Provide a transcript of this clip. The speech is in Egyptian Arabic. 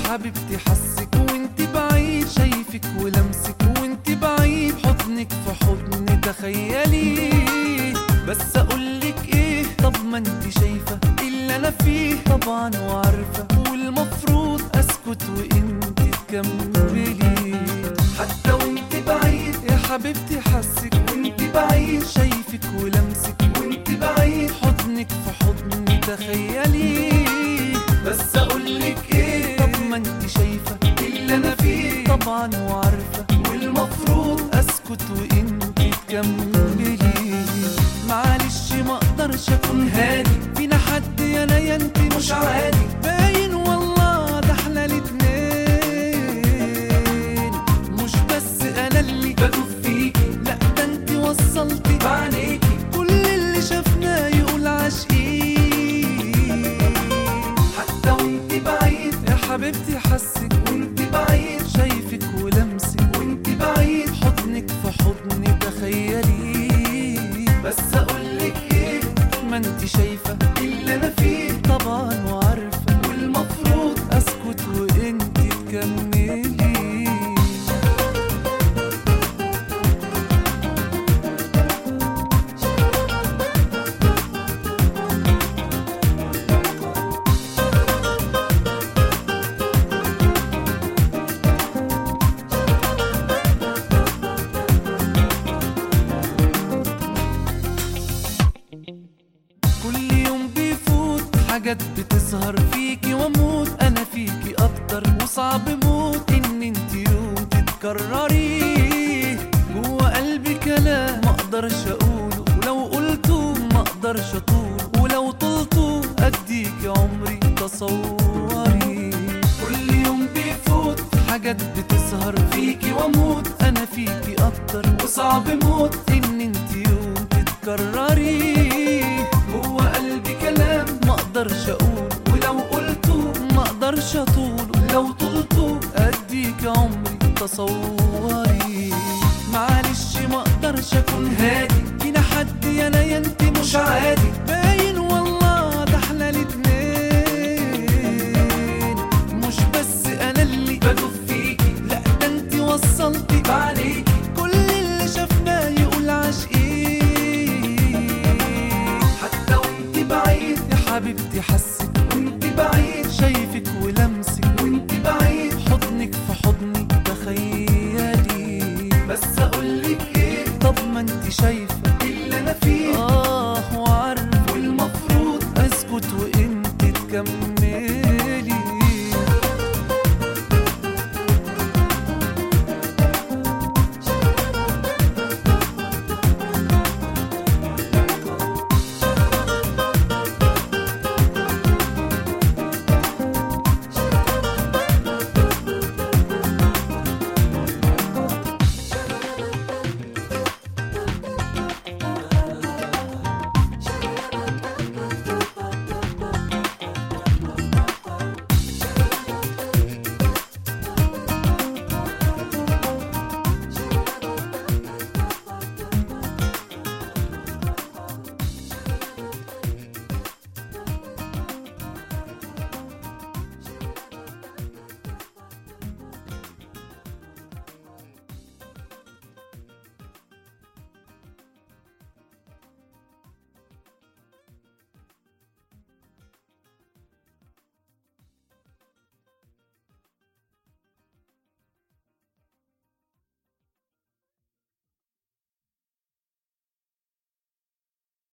حبيبتي حسك وانت بعيد شايفك ولمسك وانت بعيد حضنك في حضني تخيلي بس اقولك ايه طب ما انت شايفة اللي انا فيه طبعا وعارفة والمفروض اسكت وانت تكملي حتى وانت بعيد يا حبيبتي حسك وانت بعيد شايفك ولمسك وانت بعيد حضنك في حضني تخيلي بس اقولك ايه طب ما انت شايفة اللي انا فيه طبعا وعارفة والمفروض اسكت وانت تكملي معلش ما اقدرش اكون هادي فينا حد يا انا يا انت مش عادي باين والله ده احنا الاتنين مش بس انا اللي بدوب فيكي لا ده انت وصلتي بعينيكي كل اللي شافناه يقول عاشقين حتى وانت بعيد يا حبيبتي حسك وانت بعيد شايفك ولمسك وانت بعيد حضنك في حضني تخيلي بس اقولك ايه ما انت شايفة اللي انا فيه طبعا وعارفة والمفروض اسكت وانت تكملي كل يوم بيفوت حاجات بتظهر فيكي واموت انا فيكي اكتر وصعب موت ان انت يوم تتكرري جوا قلبي كلام ما اقدرش اقوله ولو قلته ما اقدرش اطوله ولو طلته اديكي عمري تصوري كل يوم بيفوت حاجات بتظهر فيكي واموت انا فيكي اكتر وصعب موت ان انت يوم تتكرري جوا قلبي كلام ما اقدرش اقوله ولو قلته ما اقدرش اطوله لو طلته اديك عمري تصوري معلش ما اقدرش اكون هادي فينا حد يا انا يا انت مش عادي باين والله ده احنا الاتنين مش بس انا اللي بدوب فيكي لا ده انت وصلتي بعينيكي كل اللي شافناه يقول عاشقين حتى وانت بعيد يا حبيبتي حسك وانت بعيد شايفك ولمسك وانت بعيد حضنك في حضني تخيلي بس اقولك ايه طب ما انت شايفة اللي انا فيه